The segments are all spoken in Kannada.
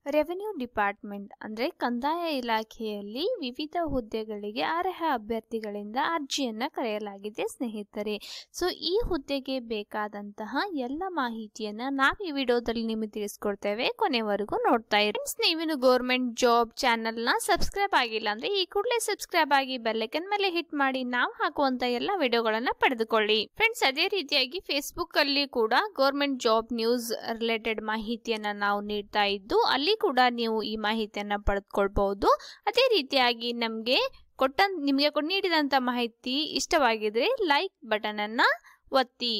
ರೆವೆನ್ಯೂ ಡಿಪಾರ್ಟ್ಮೆಂಟ್ ಅಂದರೆ ಕಂದಾಯ ಇಲಾಖೆಯಲ್ಲಿ ವಿವಿಧ ಹುದ್ದೆಗಳಿಗೆ ಅರ್ಹ ಅಭ್ಯರ್ಥಿಗಳಿಂದ ಅರ್ಜಿಯನ್ನು ಕರೆಯಲಾಗಿದೆ ಸ್ನೇಹಿತರೆ ಸೊ ಈ ಹುದ್ದೆಗೆ ಬೇಕಾದಂತಹ ಎಲ್ಲ ಮಾಹಿತಿಯನ್ನು ನಾವು ಈ ವಿಡಿಯೋದಲ್ಲಿ ನಿಮಗೆ ತಿಳಿಸ್ಕೊಡ್ತೇವೆ ಕೊನೆವರೆಗೂ ನೋಡ್ತಾ ಇರಿ Friends, ನೀವಿನ್ನು ಗೌರ್ಮೆಂಟ್ ಜಾಬ್ ಚಾನಲ್ನ ಸಬ್ಸ್ಕ್ರೈಬ್ ಆಗಿಲ್ಲ ಅಂದರೆ ಈ ಕೂಡಲೇ ಸಬ್ಸ್ಕ್ರೈಬ್ ಆಗಿ ಬೆಲ್ಲೈಕನ್ ಮೇಲೆ ಹಿಟ್ ಮಾಡಿ ನಾವು ಹಾಕುವಂತ ಎಲ್ಲ ವಿಡಿಯೋಗಳನ್ನು ಪಡೆದುಕೊಳ್ಳಿ ಫ್ರೆಂಡ್ಸ್ ಅದೇ ರೀತಿಯಾಗಿ ಫೇಸ್ಬುಕ್ ಅಲ್ಲಿ ಕೂಡ ಗೌರ್ಮೆಂಟ್ ಜಾಬ್ ನ್ಯೂಸ್ ರಿಲೇಟೆಡ್ ಮಾಹಿತಿಯನ್ನ ನಾವು ನೀಡ್ತಾ ಇದ್ದು ಅಲ್ಲಿ ಕೂಡ ನೀವು ಈ ಮಾಹಿತಿಯನ್ನ ಪಡೆದುಕೊಳ್ಬಹುದು ಅದೇ ರೀತಿಯಾಗಿ ನಮಗೆ ಕೊಟ್ಟ ನಿಮಗೆ ಕೊಡ್- ನೀಡಿದಂತ ಮಾಹಿತಿ ಇಷ್ಟವಾಗಿದ್ರೆ ಲೈಕ್ ಬಟನ್ ಅನ್ನ ಒತ್ತಿ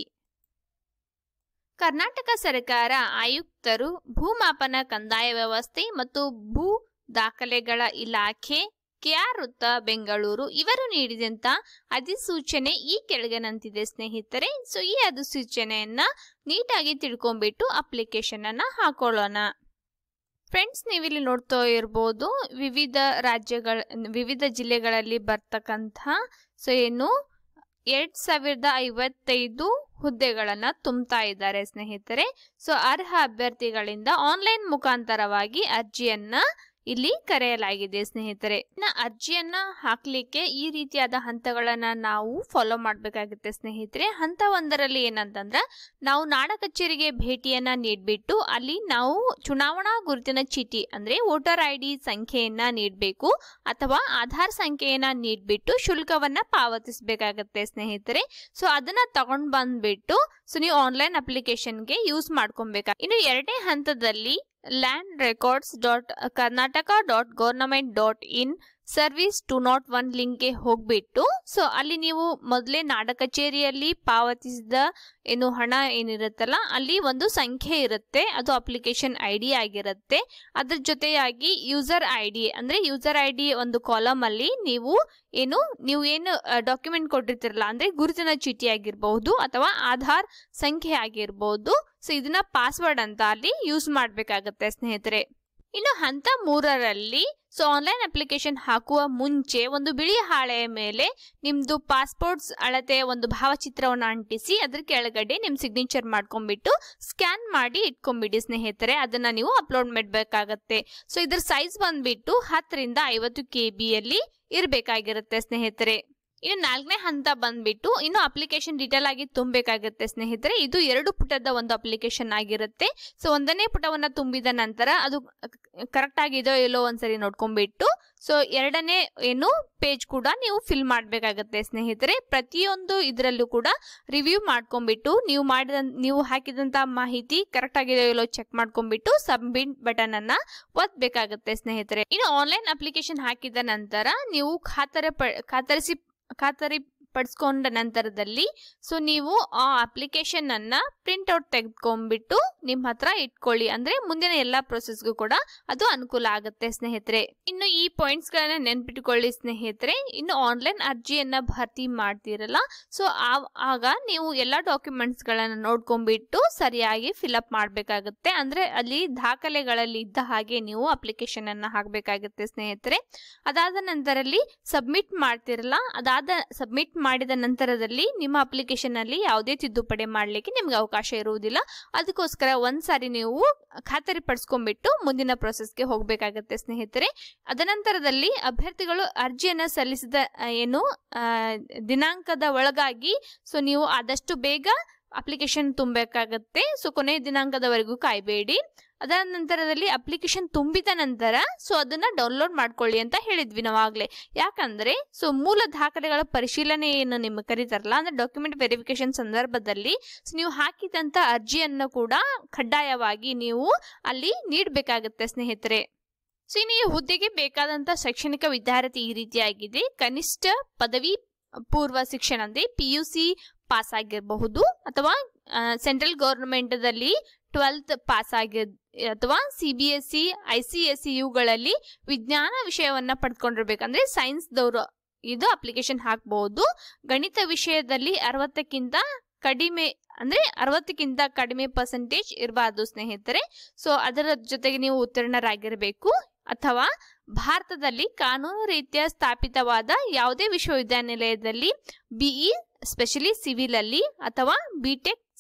ಕರ್ನಾಟಕ ಸರ್ಕಾರ ಆಯುಕ್ತರು ಭೂಮಾಪನ ಕಂದಾಯ ವ್ಯವಸ್ಥೆ ಮತ್ತು ಭೂ ದಾಖಲೆಗಳ ಇಲಾಖೆ ಕೆಆರ್ ವೃತ್ತ ಬೆಂಗಳೂರು ಇವರು ನೀಡಿದಂತ ಅಧಿಸೂಚನೆ ಈ ಕೆಳಗಿನಂತಿದೆ ಸ್ನೇಹಿತರೆ ಸೊ ಈ ಅಧಿಸೂಚನೆಯನ್ನ ನೀಟಾಗಿ ತಿಳ್ಕೊಂಡ್ಬಿಟ್ಟು ಅಪ್ಲಿಕೇಶನ್ ಅನ್ನ ಹಾಕೊಳ್ಳೋಣ ಫ್ರೆಂಡ್ಸ್ ನೀವಿಲ್ಲಿ ನೋಡ್ತಾ ಇರ್ಬೋದು ವಿವಿಧ ರಾಜ್ಯಗಳ ವಿವಿಧ ಜಿಲ್ಲೆಗಳಲ್ಲಿ ಬರ್ತಕ್ಕಂಥ ಸೊ ಏನು ಎರಡ್ ಸಾವಿರದ ಐವತ್ತೈದು ಹುದ್ದೆಗಳನ್ನ ತುಂಬ್ತಾ ಇದ್ದಾರೆ ಸ್ನೇಹಿತರೆ ಸೊ ಅರ್ಹ ಅಭ್ಯರ್ಥಿಗಳಿಂದ ಆನ್ಲೈನ್ ಮುಖಾಂತರವಾಗಿ ಅರ್ಜಿಯನ್ನ ಇಲ್ಲಿ ಕರೆಯಲಾಗಿದೆ ಸ್ನೇಹಿತರೆ ಇನ್ನ ಅರ್ಜಿಯನ್ನ ಹಾಕ್ಲಿಕ್ಕೆ ಈ ರೀತಿಯಾದ ಹಂತಗಳನ್ನ ನಾವು ಫಾಲೋ ಮಾಡ್ಬೇಕಾಗುತ್ತೆ ಸ್ನೇಹಿತರೆ ಹಂತ ಒಂದರಲ್ಲಿ ಏನಂತಂದ್ರ ನಾವು ನಾಡ ಕಚೇರಿಗೆ ಭೇಟಿಯನ್ನ ನೀಡ್ಬಿಟ್ಟು ಅಲ್ಲಿ ನಾವು ಚುನಾವಣಾ ಗುರುತಿನ ಚೀಟಿ ಅಂದ್ರೆ ವೋಟರ್ ಐ ಡಿ ಸಂಖ್ಯೆಯನ್ನ ನೀಡಬೇಕು ಅಥವಾ ಆಧಾರ್ ಸಂಖ್ಯೆಯನ್ನ ನೀಡ್ಬಿಟ್ಟು ಶುಲ್ಕವನ್ನ ಪಾವತಿಸಬೇಕಾಗತ್ತೆ ಸ್ನೇಹಿತರೆ ಸೊ ಅದನ್ನ ತಗೊಂಡ್ ಬಂದ್ಬಿಟ್ಟು ಸೊ ನೀವು ಆನ್ಲೈನ್ ಅಪ್ಲಿಕೇಶನ್ಗೆ ಯೂಸ್ ಮಾಡ್ಕೊಬೇಕಾ ಇನ್ನು ಎರಡನೇ ಹಂತದಲ್ಲಿ land records dot Karnataka dot government dot in service two nought one ಲಿಂಕ್ಗೆ ಹೋಗ್ಬಿಟ್ಟು ಸೊ ಅಲ್ಲಿ ನೀವು ಮೊದಲೇ ನಾಡ ಕಚೇರಿಯಲ್ಲಿ ಪಾವತಿಸಿದ ಏನು ಹಣ ಏನಿರುತ್ತಲ್ಲ ಅಲ್ಲಿ ಒಂದು ಸಂಖ್ಯೆ ಇರುತ್ತೆ ಅದು ಅಪ್ಲಿಕೇಶನ್ ಐ ಡಿ ಆಗಿರುತ್ತೆ ಅದ್ರ ಜೊತೆಯಾಗಿ ಯೂಸರ್ ಐ ಡಿ ಅಂದ್ರೆ ಯೂಸರ್ ಐ ಡಿ ಒಂದು ಕಾಲಮ್ ಅಲ್ಲಿ ನೀವು ಏನು ನೀವು ಏನು ಡಾಕ್ಯುಮೆಂಟ್ ಕೊಟ್ಟಿರ್ತಿರಲ್ಲ ಅಂದ್ರೆ ಗುರುತಿನ ಚೀಟಿ ಆಗಿರ್ಬಹುದು ಅಥವಾ ಆಧಾರ್ ಸಂಖ್ಯೆ ಆಗಿರ್ಬಹುದು ಸೊ ಇದನ್ನ ಪಾಸ್ವರ್ಡ್ ಅಂತ ಅಲ್ಲಿ ಯೂಸ್ ಮಾಡ್ಬೇಕಾಗತ್ತೆ ಸ್ನೇಹಿತರೆ ಇನ್ನು ಹಂತ ಮೂರರಲ್ಲಿ ಸೊ ಆನ್ಲೈನ್ ಅಪ್ಲಿಕೇಶನ್ ಹಾಕುವ ಮುಂಚೆ ಒಂದು ಬಿಳಿ ಹಾಳೆಯ ಮೇಲೆ ನಿಮ್ದು ಪಾಸ್ಪೋರ್ಟ್ಸ್ ಅಳತೆಯ ಒಂದು ಭಾವಚಿತ್ರವನ್ನು ಅಂಟಿಸಿ ಅದ್ರ ಕೆಳಗಡೆ ನಿಮ್ ಸಿಗ್ನೇಚರ್ ಮಾಡ್ಕೊಂಡ್ಬಿಟ್ಟು ಸ್ಕ್ಯಾನ್ ಮಾಡಿ ಇಟ್ಕೊಂಡ್ಬಿಡಿ ಸ್ನೇಹಿತರೆ ಅದನ್ನ ನೀವು ಅಪ್ಲೋಡ್ ಮಾಡಬೇಕಾಗತ್ತೆ ಸೊ ಇದ್ರ ಸೈಜ್ ಬಂದ್ಬಿಟ್ಟು ಹತ್ತರಿಂದ ಐವತ್ತು ಕೆ ಬಿಯಲ್ಲಿ ಇರಬೇಕಾಗಿರುತ್ತೆ ಸ್ನೇಹಿತರೆ ಇನ್ನು ನಾಲ್ಕನೇ ಹಂತ ಬಂದ್ಬಿಟ್ಟು ಇನ್ನು ಅಪ್ಲಿಕೇಶನ್ ಡೀಟೇಲ್ ಆಗಿ ತುಂಬಬೇಕಾಗುತ್ತೆ ಸ್ನೇಹಿತರೆ ಇದು ಎರಡು ಪುಟದ ಒಂದು ಅಪ್ಲಿಕೇಶನ್ ಆಗಿರುತ್ತೆ ಸೊ ಒಂದನೇ ಪುಟವನ್ನ ತುಂಬಿದ ನಂತರ ಅದು ಕರೆಕ್ಟ್ ಆಗಿದೋ ಇಲ್ಲೋ ಒಂದ್ಸರಿ ನೋಡ್ಕೊಂಡ್ಬಿಟ್ಟು ಸೊ ಎರಡನೇ ಏನು ಪೇಜ್ ಕೂಡ ನೀವು ಫಿಲ್ ಮಾಡಬೇಕಾಗತ್ತೆ ಸ್ನೇಹಿತರೆ ಪ್ರತಿಯೊಂದು ಇದರಲ್ಲೂ ಕೂಡ ರಿವ್ಯೂ ಮಾಡ್ಕೊಂಡ್ಬಿಟ್ಟು ನೀವು ಮಾಡಿದ ನೀವು ಹಾಕಿದಂತ ಮಾಹಿತಿ ಕರೆಕ್ಟ್ ಆಗಿದೆಯೋ ಇಲ್ಲೋ ಚೆಕ್ ಮಾಡ್ಕೊಂಡ್ಬಿಟ್ಟು ಸಬ್ಮಿಟ್ ಬಟನ್ ಅನ್ನ ಒತ್ತಬೇಕಾಗುತ್ತೆ ಸ್ನೇಹಿತರೆ ಇನ್ನು ಆನ್ಲೈನ್ ಅಪ್ಲಿಕೇಶನ್ ಹಾಕಿದ ನಂತರ ನೀವು ಖಾತರಿ ಪ ಖಾತರಿಸಿ ಖಾತರಿ ಪಡಿಸ್ಕೊಂಡ ನಂತರದಲ್ಲಿ ಸೊ ನೀವು ಆ ಅಪ್ಲಿಕೇಶನ್ ಅನ್ನ ಪ್ರಿಂಟ್ ಔಟ್ ತೆಗೆದುಕೊಂಡ್ಬಿಟ್ಟು ನಿಮ್ಮ ಹತ್ರ ಇಟ್ಕೊಳ್ಳಿ ಅಂದ್ರೆ ಮುಂದಿನ ಎಲ್ಲಾ ಪ್ರೊಸೆಸ್ಗೂ ಕೂಡ ಅದು ಅನುಕೂಲ ಆಗುತ್ತೆ ಸ್ನೇಹಿತರೆ ಇನ್ನು ಈ ಪಾಯಿಂಟ್ಸ್ ಗಳನ್ನ ನೆನ್ಪಿಟ್ಕೊಳ್ಳಿ ಸ್ನೇಹಿತರೆ ಇನ್ನು ಆನ್ಲೈನ್ ಅರ್ಜಿಯನ್ನ ಭರ್ತಿ ಮಾಡ್ತಿರಲ್ಲ ಸೊ ಆಗ ನೀವು ಎಲ್ಲಾ ಡಾಕ್ಯುಮೆಂಟ್ಸ್ ಗಳನ್ನ ನೋಡ್ಕೊಂಡ್ಬಿಟ್ಟು ಸರಿಯಾಗಿ ಫಿಲ್ಅಪ್ ಮಾಡ್ಬೇಕಾಗುತ್ತೆ ಅಂದ್ರೆ ಅಲ್ಲಿ ದಾಖಲೆಗಳಲ್ಲಿ ಇದ್ದ ಹಾಗೆ ನೀವು ಅಪ್ಲಿಕೇಶನ್ ಅನ್ನ ಹಾಕ್ಬೇಕಾಗುತ್ತೆ ಸ್ನೇಹಿತರೆ ಅದಾದ ನಂತರದಲ್ಲಿ ಸಬ್ಮಿಟ್ ಮಾಡ್ತಿರಲ್ಲ ಅದಾದ ಸಬ್ಮಿಟ್ ಮಾಡಿದ ನಂತರದಲ್ಲಿ ನಿಮ್ಮ ಅಪ್ಲಿಕೇಶನ್ ಅಲ್ಲಿ ಯಾವುದೇ ತಿದ್ದುಪಡಿ ಮಾಡ್ಲಿಕ್ಕೆ ನಿಮ್ಗೆ ಅವಕಾಶ ಇರುವುದಿಲ್ಲ ಅದಕ್ಕೋಸ್ಕರ ಒಂದ್ಸಾರಿ ನೀವು ಖಾತರಿ ಪಡಿಸ್ಕೊಂಡ್ಬಿಟ್ಟು ಮುಂದಿನ ಪ್ರೊಸೆಸ್ಗೆ ಹೋಗ್ಬೇಕಾಗತ್ತೆ ಸ್ನೇಹಿತರೆ ಅದನಂತರದಲ್ಲಿ ಅಭ್ಯರ್ಥಿಗಳು ಅರ್ಜಿಯನ್ನ ಸಲ್ಲಿಸಿದ ಆ, ಏನು ಆ, ದಿನಾಂಕದ ಒಳಗಾಗಿ ಸೊ ನೀವು ಆದಷ್ಟು ಬೇಗ ಅಪ್ಲಿಕೇಶನ್ ತುಂಬಬೇಕಾಗತ್ತೆ ಸೊ ಕೊನೆಯ ದಿನಾಂಕದವರೆಗೂ ಕಾಯಬೇಡಿ ಅದರ ನಂತರದಲ್ಲಿ ಅಪ್ಲಿಕೇಶನ್ ತುಂಬಿದ ನಂತರ ಸೊ ಅದನ್ನ ಡೌನ್ಲೋಡ್ ಮಾಡ್ಕೊಳ್ಳಿ ಅಂತ ಹೇಳಿದ್ವಿ ನಾವು ಆಗ್ಲೇ ಯಾಕಂದ್ರೆ ಸೊ ಮೂಲ ದಾಖಲೆಗಳ ಪರಿಶೀಲನೆ ಏನು ನಿಮ್ಗೆ ಕರೀತಾರಲ್ಲ ಅಂದ್ರೆ ಡಾಕ್ಯುಮೆಂಟ್ ವೆರಿಫಿಕೇಶನ್ ಸಂದರ್ಭದಲ್ಲಿ ಸೊ ನೀವು ಹಾಕಿದಂತ ಅರ್ಜಿಯನ್ನು ಕೂಡ ಕಡ್ಡಾಯವಾಗಿ ನೀವು ಅಲ್ಲಿ ನೀಡಬೇಕಾಗುತ್ತೆ ಸ್ನೇಹಿತರೆ ಸೊ ಇನ್ನು ಈ ಹುದ್ದೆಗೆ ಬೇಕಾದಂತ ಶೈಕ್ಷಣಿಕ ವಿದ್ಯಾರ್ಥಿ ಈ ರೀತಿಯಾಗಿದೆ ಕನಿಷ್ಠ ಪದವಿ ಪೂರ್ವ ಶಿಕ್ಷಣ ಅಂದ್ರೆ ಪಿ ಯು ಸಿ ಪಾಸ್ ಆಗಿರಬಹುದು ಅಥವಾ ಸೆಂಟ್ರಲ್ ಗೌರ್ಮೆಂಟ್ದಲ್ಲಿ ಟ್ವೆಲ್ತ್ ಪಾಸ್ ಆಗಿ ಅಥವಾ C B S C I C S C ಯುಗಳಲ್ಲಿ ವಿಜ್ಞಾನ ವಿಷಯವನ್ನ ಪಡ್ಕೊಂಡಿರ್ಬೇಕಂದ್ರೆ ಸೈನ್ಸ್ದವರು ಇದು ಅಪ್ಲಿಕೇಶನ್ ಹಾಕಬಹುದು ಗಣಿತ ವಿಷಯದಲ್ಲಿ ಅರವತ್ತಕ್ಕಿಂತ ಕಡಿಮೆ ಅಂದ್ರೆ ಅರವತ್ತಕ್ಕಿಂತ ಕಡಿಮೆ ಪರ್ಸೆಂಟೇಜ್ ಇರಬಾರ್ದು ಸ್ನೇಹಿತರೆ ಸೊ ಅದರ ಜೊತೆಗೆ ನೀವು ಉತ್ತೀರ್ಣರಾಗಿರಬೇಕು ಅಥವಾ ಭಾರತದಲ್ಲಿ ಕಾನೂನು ರೀತಿಯ ಸ್ಥಾಪಿತವಾದ ಯಾವುದೇ ವಿಶ್ವವಿದ್ಯಾನಿಲಯದಲ್ಲಿ ಬಿಇ ಸ್ಪೆಷಲಿ ಸಿವಿಲ್ ಅಲ್ಲಿ ಅಥವಾ ಬಿಟೆಕ್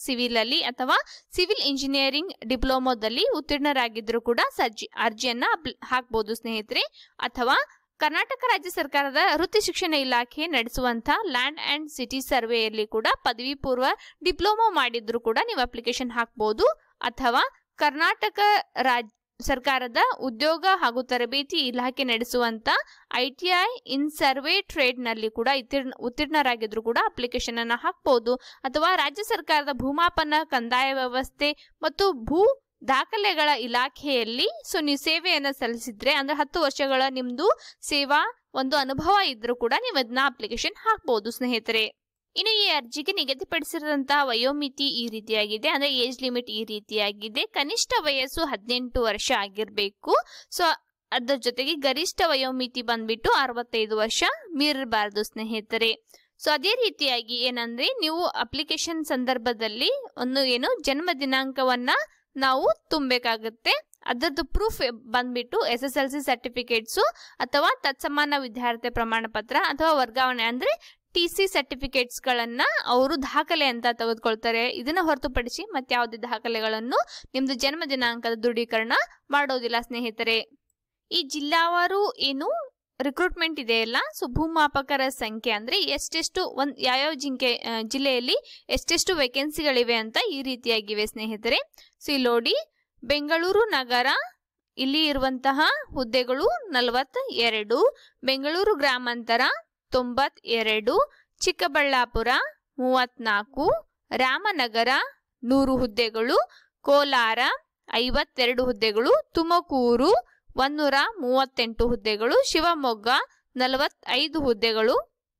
ಸಿವಿಲ್ ಅಲ್ಲಿ ಅಥವಾ ಸಿವಿಲ್ ಇಂಜಿನಿಯರಿಂಗ್ ಡಿಪ್ಲೊಮೋದಲ್ಲಿ ಉತ್ತೀರ್ಣರಾಗಿದ್ರು ಕೂಡ ಸಜ್ಜಿ ಅರ್ಜಿಯನ್ನ ಅಪ್ಲ್- ಹಾಕ್ಬೋದು ಸ್ನೇಹಿತರೆ ಅಥವಾ ಕರ್ನಾಟಕ ರಾಜ್ಯ ಸರ್ಕಾರದ ವೃತ್ತಿ ಶಿಕ್ಷಣ ಇಲಾಖೆ ನಡೆಸುವಂತ ಲ್ಯಾಂಡ್ ಅಂಡ್ ಸಿಟಿ ಸರ್ವೆಯಲ್ಲಿ ಕೂಡ ಪದವಿ ಪೂರ್ವ ಡಿಪ್ಲೊಮಾ ಮಾಡಿದ್ರು ಕೂಡ ನೀವು ಅಪ್ಲಿಕೇಶನ್ ಹಾಕ್ಬೋದು ಅಥವಾ ಕರ್ನಾಟಕ ರಾಜ್ ಸರ್ಕಾರದ ಉದ್ಯೋಗ ಹಾಗೂ ತರಬೇತಿ ಇಲಾಖೆ ನಡೆಸುವಂತ I T I in survey trade ನಲ್ಲಿ ಕೂಡ ಉತ್ತೀರ್ಣ ಉತ್ತೀರ್ಣರಾಗಿದ್ರು ಕೂಡ ಅಪ್ಲಿಕೇಶನ್ ಅನ್ನ ಹಾಕ್ಬೋದು ಅಥವಾ ರಾಜ್ಯ ಸರ್ಕಾರದ ಭೂಮಾಪನ ಕಂದಾಯ ವ್ಯವಸ್ಥೆ ಮತ್ತು ಭೂ ದಾಖಲೆಗಳ ಇಲಾಖೆಯಲ್ಲಿ ಸೊ ನೀವು ಸೇವೆಯನ್ನ ಸಲ್ಲಿಸಿದ್ರೆ ಅಂದ್ರೆ ಹತ್ತು ವರ್ಷಗಳ ನಿಮ್ದು ಸೇವಾ ಒಂದು ಅನುಭವ ಇದ್ರೂ ಕೂಡ ನೀವು ಅದನ್ನ ಅಪ್ಲಿಕೇಶನ್ ಹಾಕ್ಬೋದು ಸ್ನೇಹಿತರೆ ಇನ್ನು ಈ ಅರ್ಜಿಗೆ ನಿಗದಿಪಡಿಸಿರುವಂತಹ ವಯೋಮಿತಿ ಈ ರೀತಿಯಾಗಿದೆ ಅಂದ್ರೆ ಏಜ್ ಲಿಮಿಟ್ ಈ ರೀತಿಯಾಗಿದೆ ಕನಿಷ್ಠ ವಯಸ್ಸು ಹದಿನೆಂಟು ವರ್ಷ ಆಗಿರ್ಬೇಕು ಸೊ ಅದರ ಜೊತೆಗೆ ಗರಿಷ್ಠ ವಯೋಮಿತಿ ಬಂದ್ಬಿಟ್ಟು ಅರವತ್ತೈದು ವರ್ಷ ಮೀರಬಾರದು ಸ್ನೇಹಿತರೆ ಸೊ ಅದೇ ರೀತಿಯಾಗಿ ಏನಂದ್ರೆ ನೀವು ಅಪ್ಲಿಕೇಶನ್ ಸಂದರ್ಭದಲ್ಲಿ ಒಂದು ಏನು ಜನ್ಮ ದಿನಾಂಕವನ್ನ ನಾವು ತುಂಬಬೇಕಾಗುತ್ತೆ ಅದರದ್ದು ಪ್ರೂಫ್ ಬಂದ್ಬಿಟ್ಟು S S L C certificates ಅಥವಾ ತತ್ಸಮಾನ ವಿದ್ಯಾರ್ಥಿ ಪ್ರಮಾಣ ಪತ್ರ ಅಥವಾ ವರ್ಗಾವಣೆ ಅಂದ್ರೆ ಟಿ ಸಿ ಸರ್ಟಿಫಿಕೇಟ್ಸ್ಗಳನ್ನ ಅವರು ದಾಖಲೆ ಅಂತ ತೆಗೆದುಕೊಳ್ತಾರೆ ಇದನ್ನ ಹೊರತುಪಡಿಸಿ ಮತ್ತೆ ಯಾವುದೇ ದಾಖಲೆಗಳನ್ನು ನಿಮ್ದು ಜನ್ಮ ದಿನಾಂಕದ ದೃಢೀಕರಣ ಮಾಡೋದಿಲ್ಲ ಸ್ನೇಹಿತರೆ ಈ ಜಿಲ್ಲಾವಾರು ಏನು ರಿಕ್ರೂಟ್ಮೆಂಟ್ ಇದೆಯಲ್ಲ ಸೊ ಭೂಮಾಪಕರ ಸಂಖ್ಯೆ ಅಂದ್ರೆ ಎಷ್ಟೆಷ್ಟು ಒಂದ್ ಯಾವ್ಯಾವ ಜಿಂಕೆ ಆ, ಜಿಲ್ಲೆಯಲ್ಲಿ ಎಷ್ಟೆಷ್ಟು ವೇಕೆನ್ಸಿಗಳಿವೆ ಅಂತ ಈ ರೀತಿಯಾಗಿವೆ ಸ್ನೇಹಿತರೆ ಸೊ ಇಲ್ಲಿ ನೋಡಿ ಬೆಂಗಳೂರು ನಗರ ಇಲ್ಲಿ ಇರುವಂತಹ ಹುದ್ದೆಗಳು ನಲವತ್ತ ಎರಡು ಬೆಂಗಳೂರು ಗ್ರಾಮಾಂತರ ತೊಂಬತ್ ಎರಡು ಚಿಕ್ಕಬಳ್ಳಾಪುರ ಮೂವತ್ನಾಲ್ಕು ರಾಮನಗರ ನೂರು ಹುದ್ದೆಗಳು ಕೋಲಾರ ಐವತ್ತೆರಡು ಹುದ್ದೆಗಳು ತುಮಕೂರು ಒಂದೂರ ಮೂವತ್ತೆಂಟು ಹುದ್ದೆಗಳು ಶಿವಮೊಗ್ಗ ನಲವತ್ತೈದು ಹುದ್ದೆಗಳು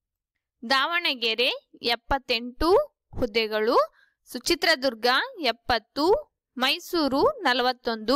ದಾವಣಗೆರೆ ಎಪ್ಪತ್ತೆಂಟು ಹುದ್ದೆಗಳು ಸೊ ಚಿತ್ರದುರ್ಗ ಎಪ್ಪತ್ತು ಮೈಸೂರು ನಲವತ್ತೊಂದು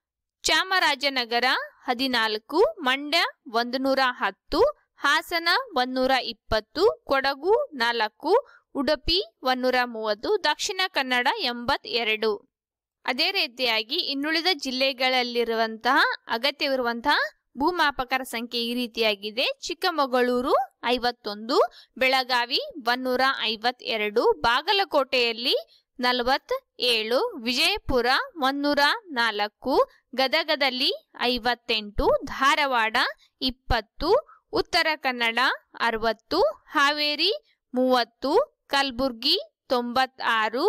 ಚಾಮರಾಜನಗರ ಹದಿನಾಲ್ಕು ಮಂಡ್ಯ ಒಂದು ನೂರ ಹತ್ತು ಹಾಸನ ಒಂದೂರ ಇಪ್ಪತ್ತು ಕೊಡಗು ನಾಲ್ಕು ಉಡುಪಿ ಒಂದೂರ ಮೂವತ್ತು ದಕ್ಷಿಣ ಕನ್ನಡ ಎಂಬತ್ತೆರಡು ಅದೇ ರೀತಿಯಾಗಿ ಇನ್ನುಳಿದ ಜಿಲ್ಲೆಗಳಲ್ಲಿರುವಂತಹ ಅಗತ್ಯವಿರುವಂತಹ ಭೂಮಾಪಕರ ಸಂಖ್ಯೆ ಈ ರೀತಿಯಾಗಿದೆ ಚಿಕ್ಕಮಗಳೂರು ಐವತ್ತೊಂದು ಬೆಳಗಾವಿ ಒನ್ನೂರ ಐವತ್ತೆರಡು ಬಾಗಲಕೋಟೆಯಲ್ಲಿ ನಲವತ್ ಏಳು ವಿಜಯಪುರ ಒಂದೂರ ನಾಲ್ಕು ಗದಗದಲ್ಲಿ ಐವತ್ತೆಂಟು ಧಾರವಾಡ ಇಪ್ಪತ್ತು ಉತ್ತರ ಕನ್ನಡ ಅರವತ್ತು ಹಾವೇರಿ ಮೂವತ್ತು ಕಲಬುರ್ಗಿ ತೊಂಬತ್ತಾರು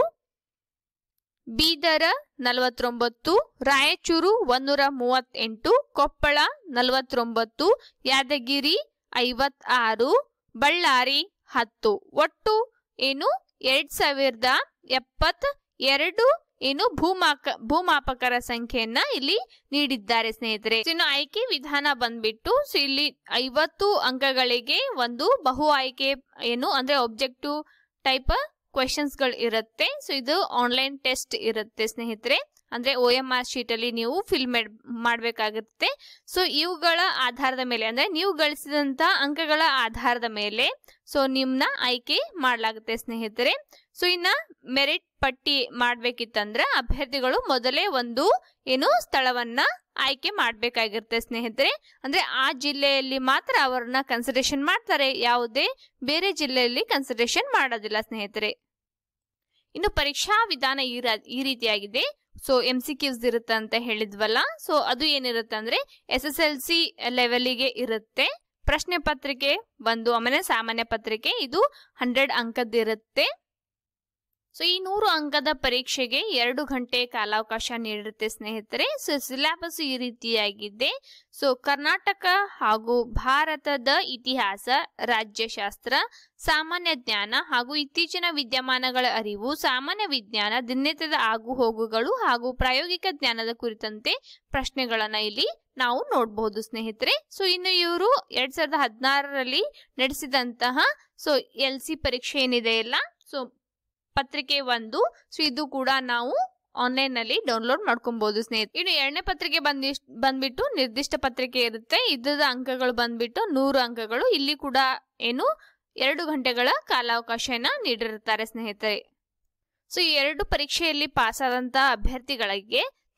ಬೀದರ ನಲವತ್ತೊಂಬತ್ತು ರಾಯಚೂರು ಒಂದೂರ ಮೂವತ್ತೆಂಟು ಕೊಪ್ಪಳ ನಲವತ್ತೊಂಬತ್ತು ಯಾದಗಿರಿ ಐವತ್ತಾರು ಬಳ್ಳಾರಿ ಹತ್ತು ಒಟ್ಟು ಏನು ಎರಡ್ ಸಾವಿರದ ಎಪ್ಪತ್ ಎರಡು ಏನು ಭೂಮಾಕ ಭೂಮಾಪಕರ ಸಂಖ್ಯೆಯನ್ನ ಇಲ್ಲಿ ನೀಡಿದ್ದಾರೆ ಸ್ನೇಹಿತರೆ So, ಇನ್ನು ಆಯ್ಕೆ ವಿಧಾನ ಬಂದ್ಬಿಟ್ಟು ಸೊ ಇಲ್ಲಿ ಐವತ್ತು ಅಂಕಗಳಿಗೆ ಒಂದು ಬಹು ಆಯ್ಕೆ ಏನು ಅಂದ್ರೆ ಒಬ್ಜೆಕ್ಟಿವ್ ಟೈಪ್ ಕ್ವೆಶನ್ಸ್ ಗಳು ಇರುತ್ತೆ ಸೊ ಇದು ಆನ್ಲೈನ್ ಟೆಸ್ಟ್ ಇರುತ್ತೆ ಸ್ನೇಹಿತರೆ ಅಂದ್ರೆ ಒ ಎಂ ಆರ್ ಶೀಟ್ ಅಲ್ಲಿ ನೀವು ಫಿಲ್ ಮಾಡಬೇಕಾಗುತ್ತೆ ಸೊ ಇವುಗಳ ಆಧಾರದ ಮೇಲೆ ಅಂದ್ರೆ ನೀವು ಗಳಿಸಿದಂತ ಅಂಕಗಳ ಆಧಾರದ ಮೇಲೆ ಸೊ ನಿಮ್ನ ಆಯ್ಕೆ ಮಾಡಲಾಗುತ್ತೆ ಸ್ನೇಹಿತರೆ ಸೊ ಇನ್ನ ಮೆರಿಟ್ ಪಟ್ಟಿ ಮಾಡ್ಬೇಕಿತ್ತಂದ್ರೆ ಅಭ್ಯರ್ಥಿಗಳು ಮೊದಲೇ ಒಂದು ಏನು ಸ್ಥಳವನ್ನ ಆಯ್ಕೆ ಮಾಡ್ಬೇಕಾಗಿರುತ್ತೆ ಸ್ನೇಹಿತರೆ ಅಂದ್ರೆ ಆ ಜಿಲ್ಲೆಯಲ್ಲಿ ಮಾತ್ರ ಅವರನ್ನ ಕನ್ಸಿಡರೇಷನ್ ಮಾಡ್ತಾರೆ ಯಾವುದೇ ಬೇರೆ ಜಿಲ್ಲೆಯಲ್ಲಿ ಕನ್ಸಿಡರೇಷನ್ ಮಾಡೋದಿಲ್ಲ ಸ್ನೇಹಿತರೆ ಇನ್ನು ಪರೀಕ್ಷಾ ವಿಧಾನ ಈ ರಾ- ಈ ರೀತಿಯಾಗಿದೆ ಸೊ ಎಂ ಸಿ ಕ್ಯೂಸ್ ಇರುತ್ತೆ ಅಂತ ಹೇಳಿದ್ವಲ್ಲ ಸೊ ಅದು ಏನಿರುತ್ತೆ ಅಂದ್ರೆ ಎಸ್ ಎಸ್ ಎಲ್ ಸಿ ಲೆವೆಲಿಗೆ ಇರುತ್ತೆ ಪ್ರಶ್ನೆ ಪತ್ರಿಕೆ ಒಂದು ಆಮೇಲೆ ಸಾಮಾನ್ಯ ಪತ್ರಿಕೆ ಇದು ಹಂಡ್ರೆಡ್ ಅಂಕದ್ದಿರುತ್ತೆ ಸೊ ಈ ನೂರು ಅಂಕದ ಪರೀಕ್ಷೆಗೆ ಎರಡು ಗಂಟೆ ಕಾಲಾವಕಾಶ ನೀಡಿರುತ್ತೆ ಸ್ನೇಹಿತರೆ ಸೊ ಸಿಲೆಬಸ್ ಈ ರೀತಿಯಾಗಿದೆ ಸೊ ಕರ್ನಾಟಕ ಹಾಗೂ ಭಾರತದ ಇತಿಹಾಸ ರಾಜ್ಯಶಾಸ್ತ್ರ ಸಾಮಾನ್ಯ ಜ್ಞಾನ ಹಾಗೂ ಇತ್ತೀಚಿನ ವಿದ್ಯಮಾನಗಳ ಅರಿವು ಸಾಮಾನ್ಯ ವಿಜ್ಞಾನ ದಿನನಿತ್ಯದ ಆಗು ಹೋಗುಗಳು ಹಾಗೂ ಪ್ರಾಯೋಗಿಕ ಜ್ಞಾನದ ಕುರಿತಂತೆ ಪ್ರಶ್ನೆಗಳನ್ನ ಇಲ್ಲಿ ನಾವು ನೋಡಬಹುದು ಸ್ನೇಹಿತರೆ ಸೊ ಇನ್ನು ಇವರು ಎರಡ್ ಸಾವಿರದ ಹದಿನಾರರಲ್ಲಿ ನಡೆಸಿದಂತಹ ಸೊ ಎಲ್ ಸಿ ಪರೀಕ್ಷೆ ಏನಿದೆಯಲ್ಲ ಸೊ ಪತ್ರಿಕೆ ಒಂದು ಸೊ ಇದು ಕೂಡ ನಾವು ಆನ್ಲೈನ್ ನಲ್ಲಿ ಡೌನ್ಲೋಡ್ ಮಾಡ್ಕೊಬಹುದು ಸ್ನೇಹಿತರೆ ಇನ್ನು ಎರಡನೇ ಪತ್ರಿಕೆ ಬಂದಿ ಬಂದ್ಬಿಟ್ಟು ನಿರ್ದಿಷ್ಟ ಪತ್ರಿಕೆ ಇರುತ್ತೆ ಇದ್ದದ ಅಂಕಗಳು ಬಂದ್ಬಿಟ್ಟು ನೂರು ಅಂಕಗಳು ಇಲ್ಲಿ ಕೂಡ ಏನು ಎರಡು ಗಂಟೆಗಳ ಕಾಲಾವಕಾಶನ ನೀಡಿರುತ್ತಾರೆ ಸ್ನೇಹಿತರೆ ಸೊ ಈ ಎರಡು ಪರೀಕ್ಷೆಯಲ್ಲಿ ಪಾಸ್ ಆದಂತ ಅಭ್ಯರ್ಥಿಗಳಿಗೆ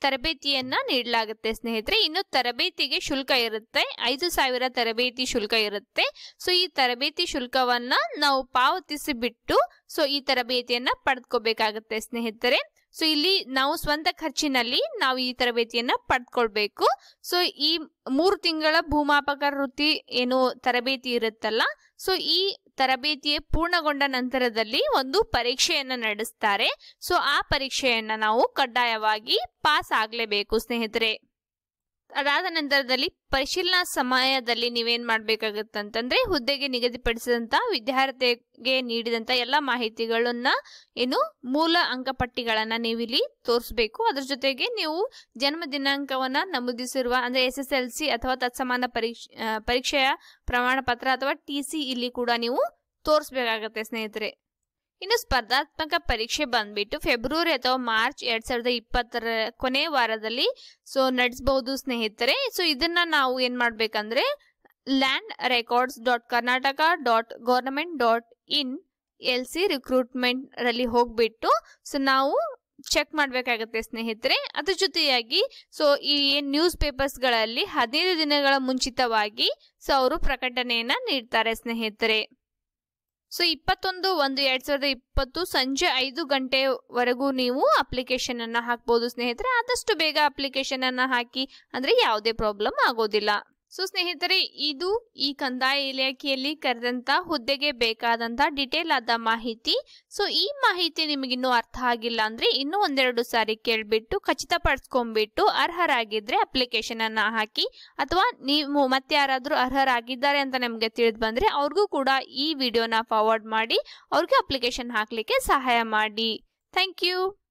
ತರಬೇತಿಯನ್ನ ನೀಡಲಾಗುತ್ತೆ ಸ್ನೇಹಿತರೆ ಇನ್ನು ತರಬೇತಿಗೆ ಶುಲ್ಕ ಇರುತ್ತೆ ಐದು ಸಾವಿರ ತರಬೇತಿ ಶುಲ್ಕ ಇರುತ್ತೆ ಸೊ ಈ ತರಬೇತಿ ಶುಲ್ಕವನ್ನ ನಾವು ಪಾವತಿಸಿ ಬಿಟ್ಟು ಸೊ ಈ ತರಬೇತಿಯನ್ನ ಪಡೆದುಕೋಬೇಕಾಗುತ್ತೆ ಸ್ನೇಹಿತರೆ ಸೊ ಇಲ್ಲಿ ನಾವು ಸ್ವಂತ ಖರ್ಚಿನಲ್ಲಿ ನಾವು ಈ ತರಬೇತಿಯನ್ನ ಪಡ್ಕೊಳ್ಬೇಕು ಸೊ ಈ ಮೂರು ತಿಂಗಳ ಭೂಮಾಪಕ ವೃತ್ತಿ ಏನು ತರಬೇತಿ ಇರುತ್ತಲ್ಲ ಸೊ ಈ ತರಬೇತಿ ಪೂರ್ಣಗೊಂಡ ನಂತರದಲ್ಲಿ ಒಂದು ಪರೀಕ್ಷೆಯನ್ನ ನಡೆಸ್ತಾರೆ ಸೊ ಆ ಪರೀಕ್ಷೆಯನ್ನ ನಾವು ಕಡ್ಡಾಯವಾಗಿ ಪಾಸ್ ಆಗ್ಲೇಬೇಕು ಸ್ನೇಹಿತರೆ ಅದಾದ ನಂತರದಲ್ಲಿ ಪರಿಶೀಲನಾ ಸಮಯದಲ್ಲಿ ನೀವೇನ್ ಮಾಡ್ಬೇಕಾಗತ್ತಂತಂದ್ರೆ ಹುದ್ದೆಗೆ ನಿಗದಿಪಡಿಸಿದಂತ ವಿದ್ಯಾರ್ಥಿಗೆ ನೀಡಿದಂತ ಎಲ್ಲ ಮಾಹಿತಿಗಳನ್ನ ಏನು ಮೂಲ ಅಂಕಪಟ್ಟಿಗಳನ್ನ ನೀವಿಲ್ಲಿ ತೋರಿಸ್ಬೇಕು ಅದ್ರ ಜೊತೆಗೆ ನೀವು ಜನ್ಮ ದಿನಾಂಕವನ್ನ ನಮೂದಿಸಿರುವ ಅಂದ್ರೆ ಎಸ್ ಎಸ್ ಎಲ್ ಸಿ ಅಥವಾ ತತ್ಸಮಾನ ಪರೀಕ್ಷೆ ಆ, ಪರೀಕ್ಷೆಯ ಪ್ರಮಾಣ ಪತ್ರ ಅಥವಾ ಟಿ ಸಿ ಇಲ್ಲಿ ಕೂಡ ನೀವು ತೋರಿಸ್ಬೇಕಾಗತ್ತೆ ಸ್ನೇಹಿತರೆ ಇನ್ನು ಸ್ಪರ್ಧಾತ್ಮಕ ಪರೀಕ್ಷೆ ಬಂದ್ಬಿಟ್ಟು ಫೆಬ್ರವರಿ ಅಥವಾ ಮಾರ್ಚ್ ಎರಡ್ ಸಾವಿರದ ಇಪ್ಪತ್ತರ ಕೊನೆ ವಾರದಲ್ಲಿ ಸೊ ನಡೆಸಬಹುದು ಸ್ನೇಹಿತರೆ ಸೊ ಇದನ್ನ ನಾವು ಏನ್ ಮಾಡ್ಬೇಕಂದ್ರೆ land records dot Karnataka dot government dot in L C recruitment ರಲ್ಲಿ ಹೋಗ್ಬಿಟ್ಟು ಸೊ ನಾವು ಚೆಕ್ ಮಾಡಬೇಕಾಗತ್ತೆ ಸ್ನೇಹಿತರೆ ಅದ್ರ ಜೊತೆಯಾಗಿ ಸೊ ಈ ಏನ್ ನ್ಯೂಸ್ ಪೇಪರ್ಸ್ಗಳಲ್ಲಿ ಹದಿನೈದು ದಿನಗಳ ಮುಂಚಿತವಾಗಿ ಸೊ ಅವರು ಪ್ರಕಟಣೆಯನ್ನ ನೀಡ್ತಾರೆ ಸ್ನೇಹಿತರೆ ಸೊ ಇಪ್ಪತ್ತೊಂದು ಒಂದು ಎರಡ್ ಸಾವಿರದ ಇಪ್ಪತ್ತು ಸಂಜೆ ಐದು ಗಂಟೆವರೆಗೂ ನೀವು ಅಪ್ಲಿಕೇಶನ್ ಅನ್ನ ಹಾಕ್ಬೋದು ಸ್ನೇಹಿತರೆ ಆದಷ್ಟು ಬೇಗ ಅಪ್ಲಿಕೇಶನ್ ಅನ್ನ ಹಾಕಿ ಅಂದ್ರೆ ಯಾವುದೇ ಪ್ರಾಬ್ಲಮ್ ಆಗೋದಿಲ್ಲ ಸೊ ಸ್ನೇಹಿತರೆ ಇದು ಈ ಕಂದಾಯ ಇಲಾಖೆಯಲ್ಲಿ ಕರೆದಂತ ಹುದ್ದೆಗೆ ಬೇಕಾದಂತ ಡಿಟೇಲ್ ಆದ ಮಾಹಿತಿ ಸೊ ಈ ಮಾಹಿತಿ ನಿಮಗಿನ್ನೂ ಅರ್ಥ ಆಗಿಲ್ಲ ಅಂದ್ರೆ ಇನ್ನೂ ಒಂದೆರಡು ಸಾರಿ ಕೇಳ್ಬಿಟ್ಟು ಖಚಿತಪಡಿಸ್ಕೊಂಡ್ಬಿಟ್ಟು ಅರ್ಹರಾಗಿದ್ರೆ ಅಪ್ಲಿಕೇಶನ್ ಅನ್ನ ಹಾಕಿ ಅಥವಾ ನೀವು ಮತ್ತೆ ಯಾರಾದ್ರೂ ಅರ್ಹರಾಗಿದ್ದಾರೆ ಅಂತ ನಿಮ್ಗೆ ತಿಳಿದು ಬಂದ್ರೆ ಅವ್ರಿಗೂ ಕೂಡ ಈ ವಿಡಿಯೋನ ಫಾರ್ವರ್ಡ್ ಮಾಡಿ ಅವ್ರಿಗೆ ಅಪ್ಲಿಕೇಶನ್ ಹಾಕ್ಲಿಕ್ಕೆ ಸಹಾಯ ಮಾಡಿ ಥ್ಯಾಂಕ್ ಯು